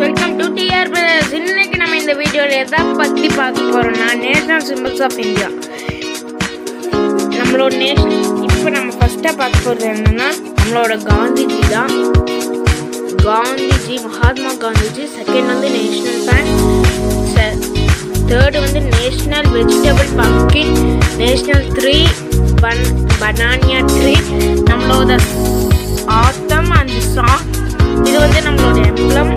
welcome to TR brothers இன்னைக்கு நம்ம இந்த வீடியோவில் எதை பற்றி பார்க்க போகிறோம்னா நேஷனல் சிம்பிள்ஸ் ஆஃப் இந்தியா நம்மளோட நேஷன் இப்போ நம்ம ஃபஸ்ட்டாக பார்க்க போகிறது என்னன்னா நம்மளோட காந்திஜி தான் காந்திஜி மகாத்மா காந்திஜி செகண்ட் வந்து நேஷனல் பேங்க் தேர்டு வந்து national vegetable pumpkin national tree பன் பனானியா ட்ரீ நம்மளோட ஆத்தம் அண்ட் சாங் இது வந்து நம்மளோட எம்ப்ளம்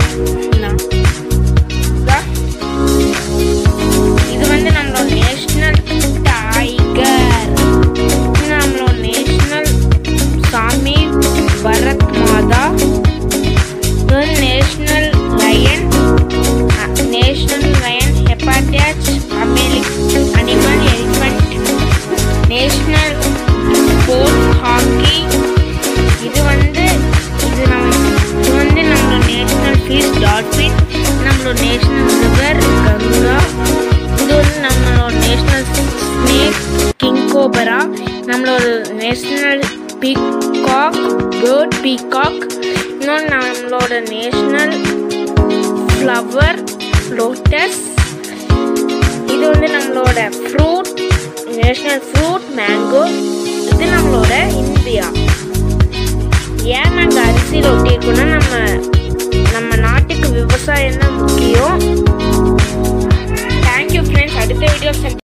இது வந்து நம்மளோட நேஷனல் டைகர் இது நம்மளோட நேஷனல் சாமி பரத் மாதா இது வந்து நேஷனல் லயன் நேஷனல் லயன் ஹெப்பாட்டியாச் அமெரிக் animal elephant national sports hockey இது வந்து இது நம்ம இது வந்து நம்மளோட நேஷனல் ஃபீஸ் டால்ஃபின் நம்மளோட நேஷனல் ரிவர் கங்கா இது வந்து நம்மளோட நேஷனல் ஸ்னேக் கிங் கோபரா நம்மளோட நேஷனல் பீகாக் பேர்ட் பீகாக் இன்னொன்று நம்மளோட நேஷனல் ஃப்ளவர் லோட்டஸ் இது வந்து நம்மளோட ஃப்ரூட் நேஷனல் ஃப்ரூட் மேங்கோ இது நம்மளோட இந்தியா ஏன் நாங்கள் அரிசி ரொட்டி இருக்கோம்னா நம்ம நம்ம நாட்டுக்கு விவசாயம் தான் முக்கியம் தேங்க்யூ ஃப்ரெண்ட்ஸ் அடுத்த வீடியோ